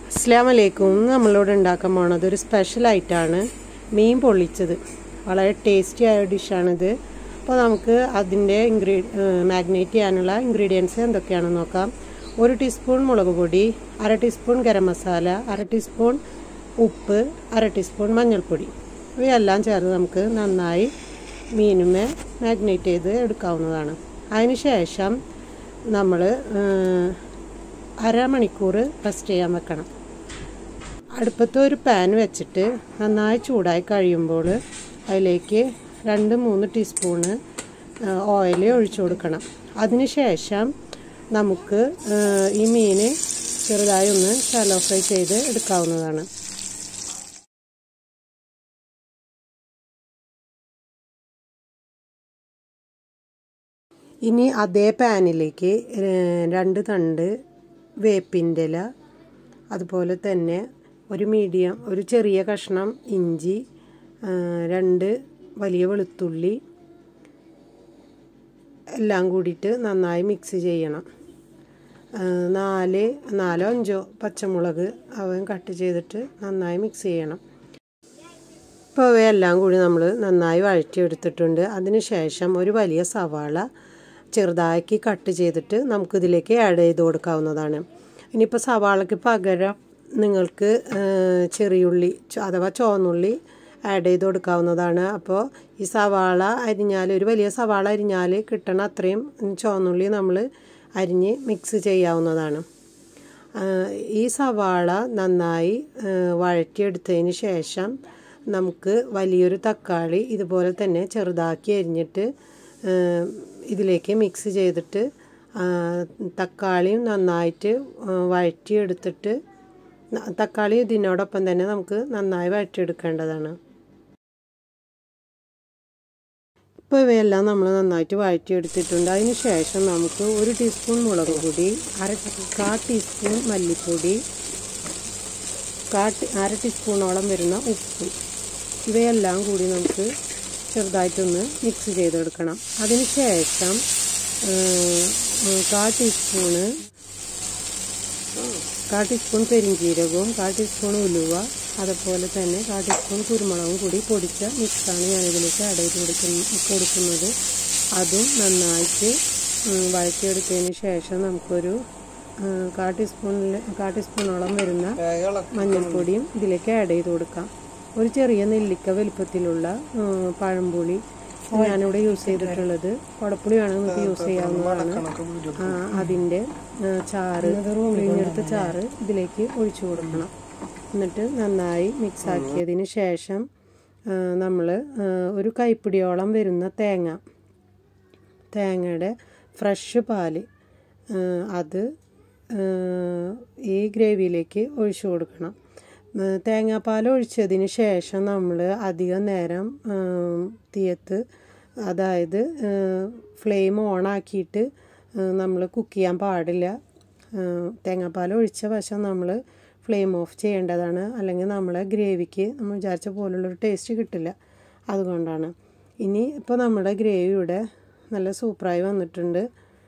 അസ്സാം വലൈക്കും നമ്മളിവിടെ ഉണ്ടാക്കാൻ പോണത് ഒരു സ്പെഷ്യൽ ആയിട്ടാണ് മീൻ പൊള്ളിച്ചത് വളരെ ടേസ്റ്റി ആയ ഡിഷാണിത് അപ്പോൾ നമുക്ക് അതിൻ്റെ ഇൻഗ്രീ മാഗ്നേറ്റ് ചെയ്യാനുള്ള ഇൻഗ്രീഡിയൻസ് എന്തൊക്കെയാണെന്ന് നോക്കാം ഒരു ടീസ്പൂൺ മുളക് പൊടി അര ടീസ്പൂൺ ഗരം മസാല അര ടീസ്പൂൺ ഉപ്പ് അര ടീസ്പൂൺ മഞ്ഞൾപ്പൊടി ഇവയെല്ലാം ചേർത്ത് നമുക്ക് നന്നായി മീനുമേ മാഗ്നേറ്റ് ചെയ്ത് എടുക്കാവുന്നതാണ് അതിന് ശേഷം നമ്മൾ അരമണിക്കൂർ റെസ്റ്റ് ചെയ്യാൻ വെക്കണം അടുപ്പത്ത് ഒരു പാൻ വെച്ചിട്ട് നന്നായി ചൂടായി കഴിയുമ്പോൾ അതിലേക്ക് രണ്ട് മൂന്ന് ടീസ്പൂണ് ഓയിൽ ഒഴിച്ചു കൊടുക്കണം അതിന് ശേഷം നമുക്ക് ഈ മീൻ ചെറുതായി ഒന്ന് ഷാലോ ഫ്രൈ ചെയ്ത് എടുക്കാവുന്നതാണ് ഇനി അതേ പാനിലേക്ക് രണ്ട് തണ്ട് വേപ്പിൻ്റെ ഇല അതുപോലെ തന്നെ ഒരു മീഡിയം ഒരു ചെറിയ കഷ്ണം ഇഞ്ചി രണ്ട് വലിയ വെളുത്തുള്ളി എല്ലാം കൂടിയിട്ട് നന്നായി മിക്സ് ചെയ്യണം നാല് നാലോ അഞ്ചോ പച്ചമുളക് അവൻ കട്ട് ചെയ്തിട്ട് നന്നായി മിക്സ് ചെയ്യണം ഇപ്പോൾ അവയെല്ലാം കൂടി നമ്മൾ നന്നായി വഴറ്റിയെടുത്തിട്ടുണ്ട് അതിന് ശേഷം ഒരു വലിയ സവാള ചെറുതാക്കി കട്ട് ചെയ്തിട്ട് നമുക്കിതിലേക്ക് ആഡ് ചെയ്ത് കൊടുക്കാവുന്നതാണ് ഇനിയിപ്പോൾ സവാളയ്ക്ക് പകരം നിങ്ങൾക്ക് ചെറിയുള്ളി അഥവാ ചുവന്നുള്ളി ആഡ് ചെയ്ത് കൊടുക്കാവുന്നതാണ് അപ്പോൾ ഈ സവാള അരിഞ്ഞാൽ ഒരു വലിയ സവാള അരിഞ്ഞാൽ കിട്ടണ അത്രയും ചുവന്നുള്ളി നമ്മൾ അരിഞ്ഞ് മിക്സ് ചെയ്യാവുന്നതാണ് ഈ സവാള നന്നായി വഴറ്റിയെടുത്തതിന് ശേഷം നമുക്ക് വലിയൊരു തക്കാളി ഇതുപോലെ തന്നെ ചെറുതാക്കി അരിഞ്ഞിട്ട് ഇതിലേക്ക് മിക്സ് ചെയ്തിട്ട് തക്കാളിയും നന്നായിട്ട് വഴറ്റിയെടുത്തിട്ട് തക്കാളി ഇതിനോടൊപ്പം തന്നെ നമുക്ക് നന്നായി വഴറ്റിയെടുക്കേണ്ടതാണ് ഇപ്പോൾ ഇവയെല്ലാം നമ്മൾ നന്നായിട്ട് വഴറ്റിയെടുത്തിട്ടുണ്ട് അതിന് ശേഷം നമുക്ക് ഒരു ടീസ്പൂൺ മുളക് പൊടി അര കാ ടീസ്പൂൺ മല്ലിപ്പൊടി കാ അര ടീസ്പൂണോളം വരുന്ന ഉപ്പ് ഇവയെല്ലാം കൂടി നമുക്ക് ചെറുതായിട്ടൊന്ന് മിക്സ് ചെയ്തെടുക്കണം അതിന് ശേഷം കാ ടീസ്പൂണ് കാ ടീസ്പൂൺ പെരിഞ്ചീരകവും കാ ടീസ്പൂൺ ഉലുവ അതുപോലെ തന്നെ കാ ടീസ്പൂൺ കുരുമുളകും കൂടി പൊടിച്ച മിക്സാണ് ഞാനിതിലേക്ക് ആഡ് ചെയ്ത് കൊടുക്കുന്ന കൊടുക്കുന്നത് അതും നന്നായിട്ട് വഴറ്റിയെടുത്തതിന് ശേഷം നമുക്കൊരു കാ ടീസ്പൂണിൽ കാ ടീസ്പൂണോളം വരുന്ന മഞ്ഞൾപ്പൊടിയും ഇതിലേക്ക് ആഡ് ചെയ്ത് കൊടുക്കാം ഒരു ചെറിയ നെല്ലിക്ക വലുപ്പത്തിലുള്ള പഴംപുളി ഞാനിവിടെ യൂസ് ചെയ്തിട്ടുള്ളത് കുടപ്പുളി വേണമെങ്കിൽ നമുക്ക് യൂസ് ചെയ്യാവുന്നതാണ് അതിൻ്റെ ചാറ് പിഴിഞ്ഞെടുത്ത ചാറ് ഇതിലേക്ക് ഒഴിച്ചു കൊടുക്കണം എന്നിട്ട് നന്നായി മിക്സ് ആക്കിയതിന് ശേഷം നമ്മൾ ഒരു കൈപ്പിടിയോളം വരുന്ന തേങ്ങ തേങ്ങയുടെ ഫ്രഷ് പാല് അത് ഈ ഗ്രേവിയിലേക്ക് ഒഴിച്ചു കൊടുക്കണം തേങ്ങാപ്പാൽ ഒഴിച്ചതിന് ശേഷം നമ്മൾ അധികം നേരം തീയത്ത് അതായത് ഫ്ലെയിം ഓണാക്കിയിട്ട് നമ്മൾ കുക്ക് ചെയ്യാൻ പാടില്ല തേങ്ങാപ്പാൽ ഒഴിച്ച വശം നമ്മൾ ഫ്ലെയിം ഓഫ് ചെയ്യേണ്ടതാണ് അല്ലെങ്കിൽ നമ്മളെ ഗ്രേവിക്ക് നമ്മൾ വിചാരിച്ച പോലുള്ളൊരു ടേസ്റ്റ് കിട്ടില്ല അതുകൊണ്ടാണ് ഇനി ഇപ്പോൾ നമ്മുടെ ഗ്രേവി ഇവിടെ നല്ല സൂപ്പറായി വന്നിട്ടുണ്ട്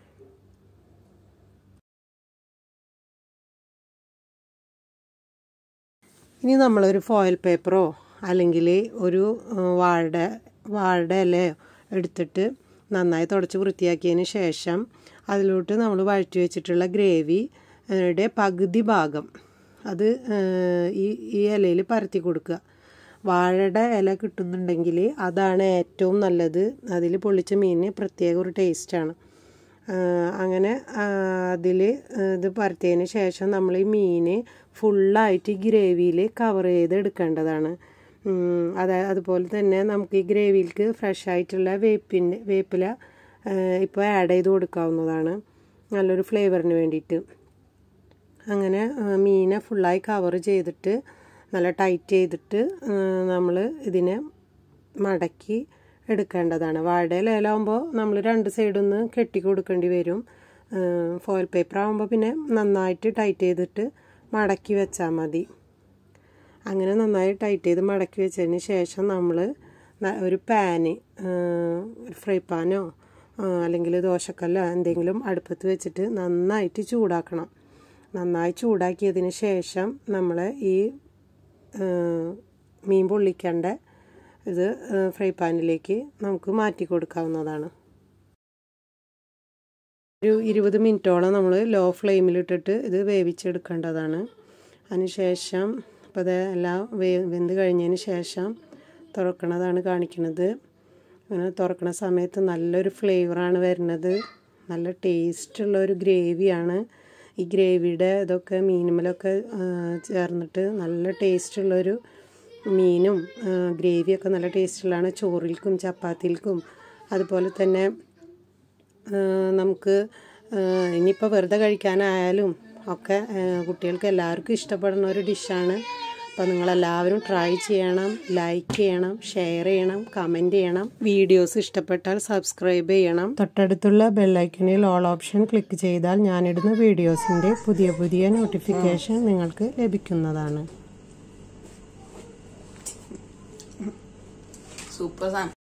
ഇനി നമ്മളൊരു ഫോയിൽ പേപ്പറോ അല്ലെങ്കിൽ ഒരു വാഴയുടെ വാഴയുടെ ഇലയോ എടുത്തിട്ട് നന്നായി തുടച്ച് വൃത്തിയാക്കിയതിന് ശേഷം അതിലോട്ട് നമ്മൾ വഴറ്റി വെച്ചിട്ടുള്ള ഗ്രേവിയുടെ പകുതി ഭാഗം അത് ഈ ഈ ഇലയിൽ പരത്തി കൊടുക്കുക വാഴയുടെ ഇല കിട്ടുന്നുണ്ടെങ്കിൽ അതാണ് ഏറ്റവും നല്ലത് അതിൽ പൊള്ളിച്ച മീനിന് പ്രത്യേക ഒരു ടേസ്റ്റാണ് അങ്ങനെ അതിൽ ഇത് പരത്തിയതിന് ശേഷം നമ്മൾ ഈ മീൻ ഫുള്ളായിട്ട് ഗ്രേവിയിൽ കവർ ചെയ്ത് എടുക്കേണ്ടതാണ് അതായത് അതുപോലെ തന്നെ നമുക്ക് ഈ ഗ്രേവിയിലേക്ക് ഫ്രഷ് ആയിട്ടുള്ള വേപ്പിൻ്റെ വേപ്പില ഇപ്പോൾ ആഡ് ചെയ്ത് കൊടുക്കാവുന്നതാണ് നല്ലൊരു ഫ്ലേവറിന് വേണ്ടിയിട്ട് അങ്ങനെ മീനെ ഫുള്ളായി കവർ ചെയ്തിട്ട് നല്ല ടൈറ്റ് ചെയ്തിട്ട് നമ്മൾ ഇതിനെ മടക്കി എടുക്കേണ്ടതാണ് വാഴയുടെ ഇലയിലാവുമ്പോൾ നമ്മൾ രണ്ട് സൈഡൊന്ന് കെട്ടി കൊടുക്കേണ്ടി വരും ഫോയിൽ പേപ്പർ ആകുമ്പോൾ പിന്നെ നന്നായിട്ട് ടൈറ്റ് ചെയ്തിട്ട് മടക്കി വെച്ചാൽ മതി അങ്ങനെ നന്നായി ടൈറ്റ് ചെയ്ത് മടക്കി വെച്ചതിന് ശേഷം നമ്മൾ ഒരു പാന് ഒരു ഫ്രൈ പാനോ അല്ലെങ്കിൽ ദോശക്കല്ലോ എന്തെങ്കിലും അടുപ്പത്ത് വെച്ചിട്ട് നന്നായിട്ട് ചൂടാക്കണം നന്നായി ചൂടാക്കിയതിന് ശേഷം നമ്മൾ ഈ മീൻ പൊള്ളിക്കേണ്ട ഇത് ഫ്രൈ പാനിലേക്ക് നമുക്ക് മാറ്റി കൊടുക്കാവുന്നതാണ് ഒരു ഇരുപത് മിനിറ്റോളം നമ്മൾ ലോ ഫ്ലെയിമിലിട്ടിട്ട് ഇത് വേവിച്ചെടുക്കേണ്ടതാണ് അതിനുശേഷം അപ്പോൾ അത് എല്ലാം വേ വെന്ത് കഴിഞ്ഞതിന് ശേഷം തുറക്കണതാണ് കാണിക്കുന്നത് അങ്ങനെ തുറക്കണ സമയത്ത് നല്ലൊരു ഫ്ലേവറാണ് വരുന്നത് നല്ല ടേസ്റ്റുള്ള ഒരു ഗ്രേവിയാണ് ഈ ഗ്രേവിയുടെ ഇതൊക്കെ മീനുമലൊക്കെ ചേർന്നിട്ട് നല്ല ടേസ്റ്റുള്ളൊരു മീനും ഗ്രേവിയൊക്കെ നല്ല ടേസ്റ്റുള്ളതാണ് ചോറിൽക്കും ചപ്പാത്തിയിൽക്കും അതുപോലെ തന്നെ നമുക്ക് ഇനിയിപ്പോൾ വെറുതെ കഴിക്കാനായാലും ഒക്കെ കുട്ടികൾക്ക് എല്ലാവർക്കും ഇഷ്ടപ്പെടുന്ന ഒരു ഡിഷാണ് അപ്പോൾ നിങ്ങളെല്ലാവരും ട്രൈ ചെയ്യണം ലൈക്ക് ചെയ്യണം ഷെയർ ചെയ്യണം കമൻറ്റ് ചെയ്യണം വീഡിയോസ് ഇഷ്ടപ്പെട്ടാൽ സബ്സ്ക്രൈബ് ചെയ്യണം തൊട്ടടുത്തുള്ള ബെല്ലൈക്കണിൽ ഓൾ ഓപ്ഷൻ ക്ലിക്ക് ചെയ്താൽ ഞാനിടുന്ന വീഡിയോസിൻ്റെ പുതിയ പുതിയ നോട്ടിഫിക്കേഷൻ നിങ്ങൾക്ക് ലഭിക്കുന്നതാണ് സൂപ്പർ സാധനം